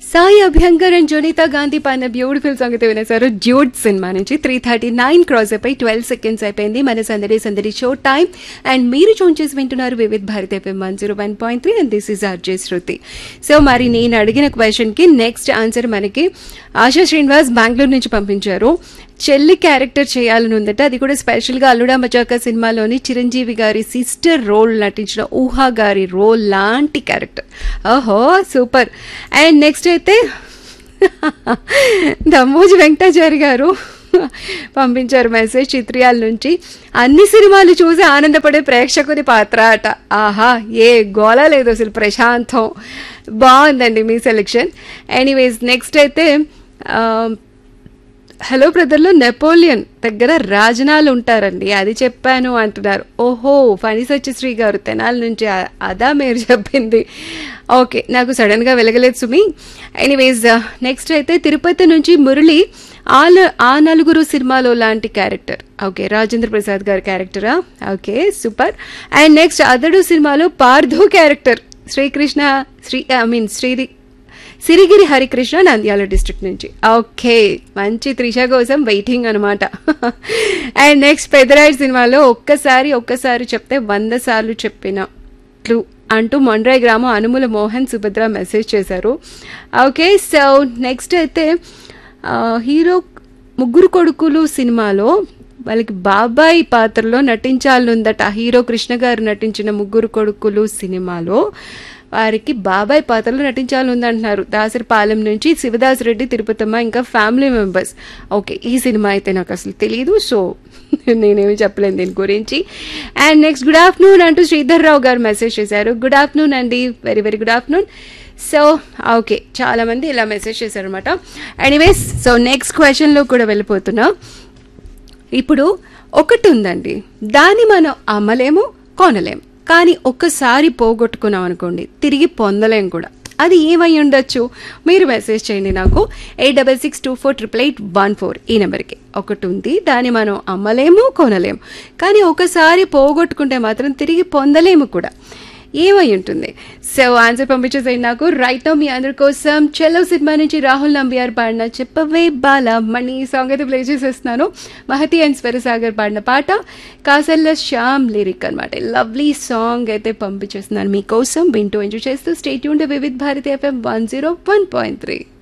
Sai Abhyankar and Jonita Gandhi పాడిన beautiful song అయితే వినేశారు డ్యూడ్ సినిమా నుంచి త్రీ థర్టీ నైన్ క్రాస్ అయిపోయి ట్వెల్వ్ సెకండ్స్ అయిపోయింది మన సందడి సందడి షో టైం అండ్ మీరు చూన్ చేసి వింటున్నారు Vividh Bharat FM one zero one point three and this is RJ Shruti so మరి నేను అడిగిన క్వశ్చన్కి నెక్స్ట్ ఆన్సర్ మనకి ఆశా శ్రీనివాస్ బెంగళూరు నుంచి పంపించారు చెల్లి క్యారెక్టర్ చేయాలని ఉందట అది కూడా స్పెషల్గా అల్లుడా మజాకా సినిమాలోని చిరంజీవి గారి సిస్టర్ రోల్ నటించిన ఊహా గారి రోల్ లాంటి క్యారెక్టర్ ఓహో సూపర్ అండ్ నెక్స్ట్ అయితే దమ్మోజి వెంకటాచారి గారు పంపించారు మెసేజ్ చిత్రియాల నుంచి అన్ని సినిమాలు చూసి ఆనందపడే ప్రేక్షకుని పాత్ర అట ఆహా ఏ గోల లేదు అసలు ప్రశాంతం బాగుందండి మీ సెలెక్షన్ ఎనీవేస్ నెక్స్ట్ అయితే ఆ, హలో బ్రదర్లో నెపోలియన్ దగ్గర రాజనాలు ఉంటారండి అది చెప్పాను అంటున్నారు ఓహో ఫణి సత్యశ్రీ గారు తెనాలి నుంచి అ- అదా మీరు చెప్పింది ఓకే నాకు సడన్గా వెలగలేదు సుమి ఎనీవేస్ నెక్స్ట్ అయితే తిరుపతి నుంచి మురళి ఆ న- ఆ నలుగురు సినిమాలో లాంటి క్యారెక్టర్ ఓకే రాజేంద్ర ప్రసాద్ గారి క్యారెక్టరా okay super and next Athadu సినిమాలో Parthu character Srikrishna Shri I mean Shri Sirigiri Harikrishna Nandyal district నుంచి ఓకే మంచి త్రిష కోసం వెయిటింగ్ అనమాట అండ్ నెక్స్ట్ పెదరాయుడు సినిమాలో ఒక్కసారి ఒక్కసారి చెప్తే వంద సార్లు చెప్పినట్లు అంటూ మొండ్రాయి గ్రామం అనుముల మోహన్ సుభద్ర మెసేజ్ చేశారు ఓకే సో నెక్స్ట్ అయితే ఆ, హీరో ముగ్గురు కొడుకులు సినిమాలో వాళ్ళకి బాబాయ్ పాత్రలో నటించాలనుందట హీరో కృష్ణ గారు నటించిన ముగ్గురు కొడుకులు సినిమాలో వారికి బాబాయ్ పాత్రలో నటించాలనుందంటున్నారు దాసరిపాలెం నుంచి శివదాస్ రెడ్డి తిరుపతమ్మ ఇంకా ఫ్యామిలీ మెంబర్స్ ఓకే ఈ సినిమా అయితే నాకు అసలు తెలియదు సో నేనేమి చెప్పలేను దీని గురించి అండ్ నెక్స్ట్ గుడ్ ఆఫ్టర్నూన్ అంటూ శ్రీధర్ రావు గారు మెసేజ్ చేశారు గుడ్ ఆఫ్టర్నూన్ అండి very very good afternoon so okay చాలా మంది ఇలా మెసేజ్ చేశారనమాట ఎనీవేస్ సో నెక్స్ట్ క్వశ్చన్లో కూడా వెళ్ళిపోతున్నా ఇప్పుడు ఒకటి ఉందండి దాన్ని మనం అమ్మలేము కొనలేము కానీ ఒక్కసారి పోగొట్టుకున్నాం అనుకోండి తిరిగి పొందలేం కూడా అది ఏమై ఉండొచ్చు మీరు మెసేజ్ చేయండి నాకు eight double six two four triple eight one four ఈ నెంబర్కి ఒకటి ఉంది దాన్ని మనం అమ్మలేము కొనలేము కానీ ఒకసారి పోగొట్టుకుంటే మాత్రం తిరిగి పొందలేము కూడా ఏమై ఉంటుంది సో ఆన్సర్ పంపించేసేయండి నాకు రైట్ నో మీ అందరి కోసం చెలో సినిమా నుంచి రాహుల్ నంబియార్ పాడిన చెప్పవే బాల మణి ఈ సాంగ్ అయితే ప్లే చేసేస్తున్నాను మహతి అండ్ స్వరసాగర్ పాడిన పాట కాసల్ల శ్యామ్ లిరిక్ అనమాట లవ్లీ సాంగ్ అయితే పంపించేస్తున్నాను మీకోసం వింటూ ఎంజాయ్ చేస్తూ స్టేట్ యూన్ Vividh Bharati FM one zero one point three